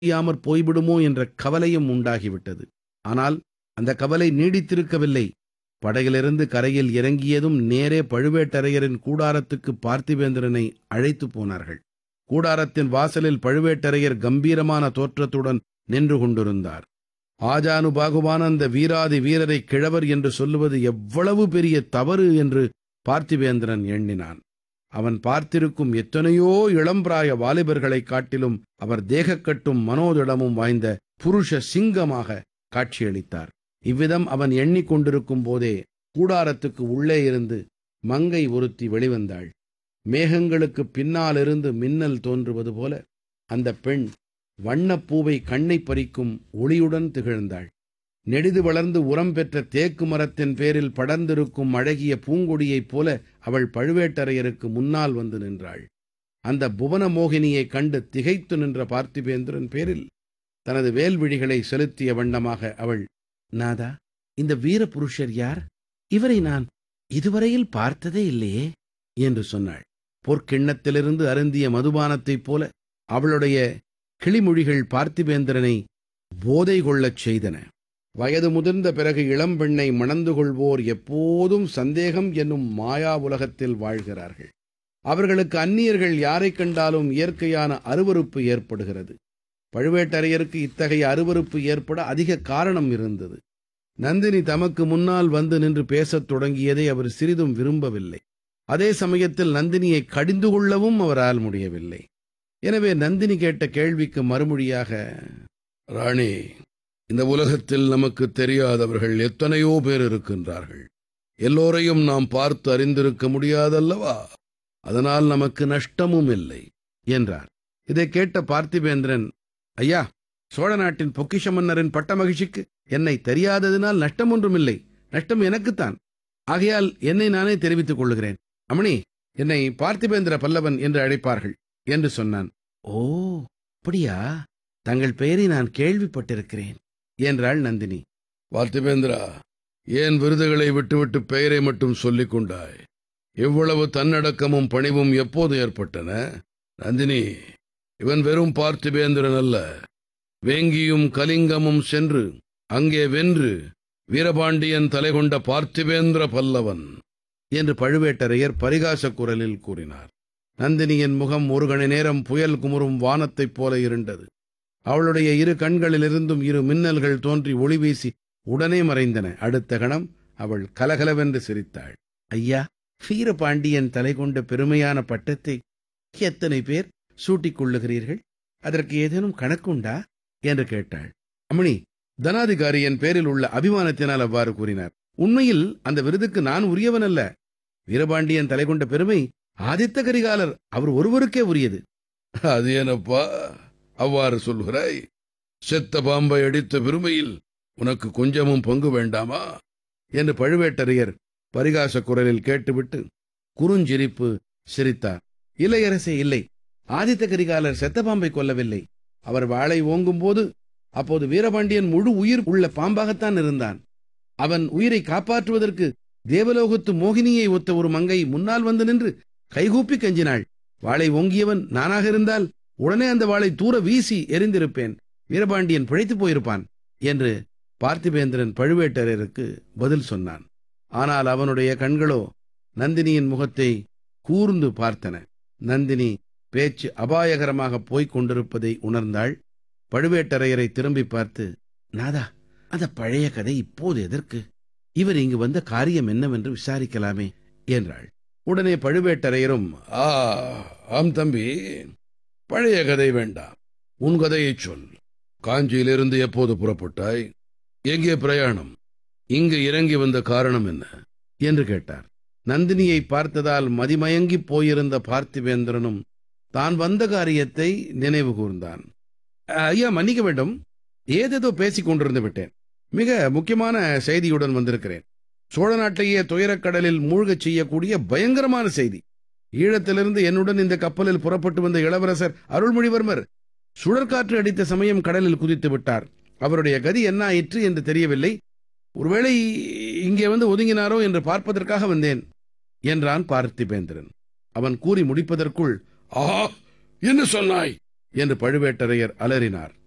முடியாமற் போய்விடுமோ என்ற கவலையும் உண்டாகிவிட்டது ஆனால் அந்த கவலை நீடித்திருக்கவில்லை படகிலிருந்து கரையில் இறங்கியதும் நேரே பழுவேட்டரையரின் கூடாரத்துக்கு பார்த்திபேந்திரனை அழைத்துப் போனார்கள் கூடாரத்தின் வாசலில் பழுவேட்டரையர் கம்பீரமான தோற்றத்துடன் நின்று கொண்டிருந்தார் ஆஜானுபாகுவான அந்த வீராதி வீரரை கிழவர் என்று சொல்லுவது எவ்வளவு பெரிய தவறு என்று பார்த்திபேந்திரன் எண்ணினான் அவன் பார்த்திருக்கும் எத்தனையோ இளம்பிராய வாலிபர்களைக் காட்டிலும் அவர் தேகக்கட்டும் மனோதிடமும் வாய்ந்த புருஷ சிங்கமாக காட்சியளித்தார் இவ்விதம் அவன் எண்ணிக்கொண்டிருக்கும் போதே கூடாரத்துக்கு உள்ளே இருந்து மங்கை ஒருத்தி வெளிவந்தாள் மேகங்களுக்குப் பின்னாலிருந்து மின்னல் தோன்றுவது போல அந்த பெண் வண்ணப்பூவை கண்ணை பறிக்கும் ஒளியுடன் திகழ்ந்தாள் நெடிது வளர்ந்து உரம் பெற்ற தேக்கு மரத்தின் பேரில் படர்ந்திருக்கும் அழகிய பூங்கொடியைப் போல அவள் பழுவேட்டரையருக்கு முன்னால் வந்து நின்றாள் அந்த புவன மோகினியைக் கண்டு திகைத்து நின்ற பார்த்திபேந்திரன் பேரில் தனது வேல்விழிகளை செலுத்திய வண்ணமாக அவள் நாதா இந்த வீர புருஷர் யார் இவரை நான் இதுவரையில் பார்த்ததே இல்லையே என்று சொன்னாள் பொற்கிண்ணத்திலிருந்து அருந்திய மதுபானத்தைப் போல அவளுடைய கிளிமொழிகள் பார்த்திபேந்திரனை போதை கொள்ளச் செய்தன வயது முதிர்ந்த பிறகு இளம்பெண்ணை மணந்து கொள்வோர் எப்போதும் சந்தேகம் என்னும் மாயா உலகத்தில் வாழ்கிறார்கள் அவர்களுக்கு அந்நியர்கள் யாரைக் கண்டாலும் இயற்கையான அருவருப்பு ஏற்படுகிறது பழுவேட்டரையருக்கு இத்தகைய அருவருப்பு ஏற்பட அதிக காரணம் இருந்தது நந்தினி தமக்கு முன்னால் வந்து நின்று பேசத் தொடங்கியதை அவர் சிறிதும் விரும்பவில்லை அதே சமயத்தில் நந்தினியை கடிந்து கொள்ளவும் அவரால் முடியவில்லை எனவே நந்தினி கேட்ட கேள்விக்கு மறுமொழியாக ராணி இந்த உலகத்தில் நமக்கு தெரியாதவர்கள் எத்தனையோ பேர் இருக்கின்றார்கள் எல்லோரையும் நாம் பார்த்து அறிந்திருக்க முடியாதல்லவா அதனால் நமக்கு நஷ்டமும் இல்லை என்றார் இதை கேட்ட பார்த்திபேந்திரன் ஐயா சோழ நாட்டின் பொக்கிஷ மன்னரின் பட்ட மகிழ்ச்சிக்கு என்னை தெரியாததினால் நஷ்டம் ஒன்றுமில்லை நஷ்டம் எனக்குத்தான் ஆகையால் என்னை நானே தெரிவித்துக் கொள்ளுகிறேன் அமணி என்னை பார்த்திபேந்திர பல்லவன் என்று அழைப்பார்கள் என்று சொன்னான் ஓ அப்படியா தங்கள் பெயரை நான் கேள்விப்பட்டிருக்கிறேன் என்றாள் நந்தினி பார்த்திபேந்திரா ஏன் விருதுகளை விட்டுவிட்டு பெயரை மட்டும் சொல்லிக் கொண்டாய் இவ்வளவு தன்னடக்கமும் பணிவும் எப்போது ஏற்பட்டன நந்தினி இவன் வெறும் பார்த்திபேந்திரன் அல்ல வேங்கியும் கலிங்கமும் சென்று அங்கே வென்று வீரபாண்டியன் தலை கொண்ட பார்த்திபேந்திர பல்லவன் என்று பழுவேட்டரையர் பரிகாச குரலில் கூறினார் நந்தினியின் முகம் ஒரு கணி நேரம் புயல் குமுறும் வானத்தைப் போல இருண்டது அவளுடைய இரு கண்களிலிருந்தும் இரு மின்னல்கள் தோன்றி ஒளி வீசி உடனே மறைந்தன அடுத்த கணம் அவள் கலகலவென்று சிரித்தாள் ஐயா வீரபாண்டியன் தலை கொண்ட பெருமையான பட்டத்தை எத்தனை பேர் சூட்டிக் கொள்ளுகிறீர்கள் அதற்கு ஏதேனும் கணக்குண்டா என்று கேட்டாள் அம்மணி தனாதிகாரியின் பேரில் உள்ள அபிமானத்தினால் அவ்வாறு கூறினார் உண்மையில் அந்த விருதுக்கு நான் உரியவன் அல்ல வீரபாண்டியன் தலை கொண்ட பெருமை ஆதித்த கரிகாலர் அவர் ஒருவருக்கே உரியது அது ಏನப்பா அவ்வாறு சொல்கிறாய் செத்த பாம்பை அடித்த பெருமையில் உனக்கு கொஞ்சமும் பங்கு வேண்டாமா என்று பழுவேட்டரையர் பரிகாச குரலில் கேட்டுவிட்டு குறுஞ்சிரிப்பு சிரித்தார் இளையரசே இல்லை ஆதித்த கரிகாலர் செத்த பாம்பை கொல்லவில்லை அவர் வாளை ஓங்கும் போது அப்போது வீரபாண்டியன் முழு உயிர் உள்ள பாம்பாகத்தான் இருந்தான் அவன் உயிரை காப்பாற்றுவதற்கு தேவலோகத்து மோகினியை ஒத்த ஒரு மங்கை முன்னால் வந்து நின்று கைகூப்பி கெஞ்சினாள் வாளை ஓங்கியவன் நானாக இருந்தால் உடனே அந்த வாளை தூர வீசி எரிந்திருப்பேன் வீரபாண்டியன் பிழைத்துப் போயிருப்பான் என்று பார்த்திபேந்திரன் பழுவேட்டரையருக்கு பதில் சொன்னான் ஆனால் அவனுடைய கண்களோ நந்தினியின் முகத்தை கூர்ந்து பார்த்தன நந்தினி பேச்சு அபாயகரமாக போய்க் கொண்டிருப்பதை உணர்ந்தாள் பழுவேட்டரையரை திரும்பி பார்த்து நாதா அந்த பழைய கதை இப்போது எதற்கு இவர் இங்கு வந்த காரியம் என்னவென்று விசாரிக்கலாமே என்றாள் உடனே பழுவேட்டரையரும் ஆ ஆம் தம்பி பழைய கதை வேண்டாம் உன் கதையைச் சொல் காஞ்சியிலிருந்து எப்போது புறப்பட்டாய் எங்கே பிரயாணம் இங்கு இறங்கி வந்த காரணம் என்ன என்று கேட்டார் நந்தினியை பார்த்ததால் மதிமயங்கிப் போயிருந்த பார்த்திவேந்திரனும் தான் வந்த காரியத்தை நினைவு கூர்ந்தான் ஐயா மன்னிக்க வேண்டும் ஏதேதோ பேசிக் கொண்டிருந்து விட்டேன் மிக முக்கியமான செய்தியுடன் வந்திருக்கிறேன் சோழ நாட்டையே துயரக்கடலில் மூழ்கச் செய்யக்கூடிய பயங்கரமான செய்தி ஈழத்திலிருந்து என்னுடன் இந்த கப்பலில் புறப்பட்டு வந்த இளவரசர் அருள்மொழிவர்மர் சுழற்காற்று அடித்த சமயம் கடலில் குதித்து விட்டார் அவருடைய கதி என்ன ஆயிற்று என்று தெரியவில்லை ஒருவேளை இங்கே வந்து ஒதுங்கினாரோ என்று பார்ப்பதற்காக வந்தேன் என்றான் பார்த்திபேந்திரன் அவன் கூறி முடிப்பதற்குள் ஆஹா என்ன சொன்னாய் என்று பழுவேட்டரையர் அலறினார்